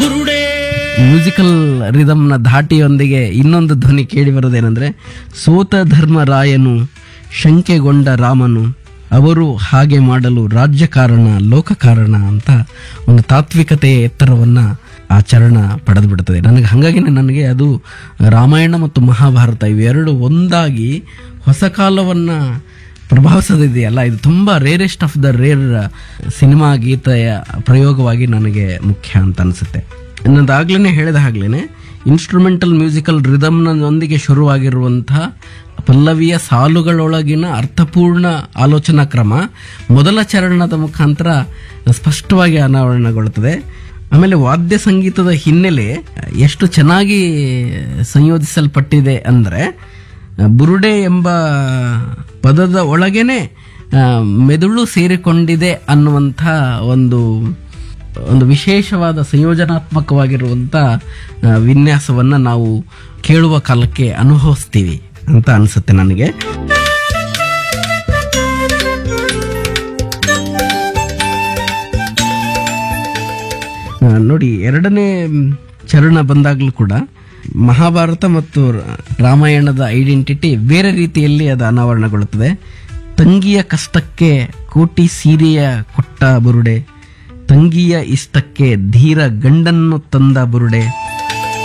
musical ರಿದಮ್ನ ಧಾಟಿಯೊಂದಿಗೆ ಇನ್ನೊಂದು ಧ್ವನಿ ಕೇಳಿ ಬರೋದೇನೆಂದ್ರೆ ಸೋತ ಧರ್ಮರಾಯನು ಶಂಕೆಗೊಂಡ ರಾಮನು ಅವರು ಹಾಗೆ ಮಾಡಲು ರಾಜ್ಯ ಕಾರಣ ಲೋಕ ಕಾರಣ ಅಂತ ಒಂದು ತಾತ್ವಿಕತೆಯ ಎತ್ತರವನ್ನ ಆ ಚರಣ ಪಡೆದು ಬಿಡುತ್ತದೆ ನನಗೆ ಹಾಗಾಗಿ ನನಗೆ ಅದು ರಾಮಾಯಣ ಮತ್ತು ಮಹಾಭಾರತ ಇವೆರಡು ಒಂದಾಗಿ ಹೊಸ ಕಾಲವನ್ನ ಪ್ರಭಾವಿಸೋದಿದೆಯಲ್ಲ ಇದು ತುಂಬ rarest of the rare cinema ಗೀತೆಯ ಪ್ರಯೋಗವಾಗಿ ನನಗೆ ಮುಖ್ಯ ಅಂತ ಅನಿಸುತ್ತೆ ನನ್ನದಾಗ್ಲೇ ಹೇಳಿದ ಹಾಗ್ಲೇನೆ ಇನ್ಸ್ಟ್ರೂಮೆಂಟಲ್ ಮ್ಯೂಸಿಕಲ್ ರಿದಮ್ನೊಂದಿಗೆ ಶುರುವಾಗಿರುವಂತಹ ಪಲ್ಲವಿಯ ಸಾಲುಗಳೊಳಗಿನ ಅರ್ಥಪೂರ್ಣ ಆಲೋಚನಾ ಕ್ರಮ ಮೊದಲ ಚರಣದ ಮುಖಾಂತರ ಸ್ಪಷ್ಟವಾಗಿ ಅನಾವರಣಗೊಳ್ಳುತ್ತದೆ ಆಮೇಲೆ ವಾದ್ಯ ಸಂಗೀತದ ಹಿನ್ನೆಲೆ ಎಷ್ಟು ಚೆನ್ನಾಗಿ ಸಂಯೋಜಿಸಲ್ಪಟ್ಟಿದೆ ಅಂದರೆ ಬುರುಡೆ ಎಂಬ ಪದದ ಒಳಗೇನೆ ಆ, ಮೆದುಳು ಸೇರಿಕೊಂಡಿದೆ ಅನ್ನುವಂಥ ಒಂದು ಒಂದು ವಿಶೇಷವಾದ ಸಂಯೋಜನಾತ್ಮಕವಾಗಿರುವಂಥ ಆ, ವಿನ್ಯಾಸವನ್ನ ನಾವು ಕೇಳುವ ಕಾಲಕ್ಕೆ ಅನುಭವಿಸ್ತೀವಿ ಅಂತ ಅನಿಸುತ್ತೆ ನನಗೆ ಆ, ನೋಡಿ ಎರಡನೇ ಮ್, ಚರಣ ಬಂದಾಗಲೂ ಕೂಡ ಮಹಾಭಾರತ ಮತ್ತು ರ- ರಾಮಾಯಣದ ಐಡೆಂಟಿಟಿ ಬೇರೆ ರೀತಿಯಲ್ಲಿ ಅದು ಅನಾವರಣಗೊಳ್ಳುತ್ತದೆ ತಂಗಿಯ ಕಷ್ಟಕ್ಕೆ ಕೋಟಿ ಸೀರೆಯ ಕೊಟ್ಟ ಬುರುಡೆ ತಂಗಿಯ ಇಷ್ಟಕ್ಕೆ ಧೀರ ಗಂಡನ್ನು ತಂದ ಬುರುಡೆ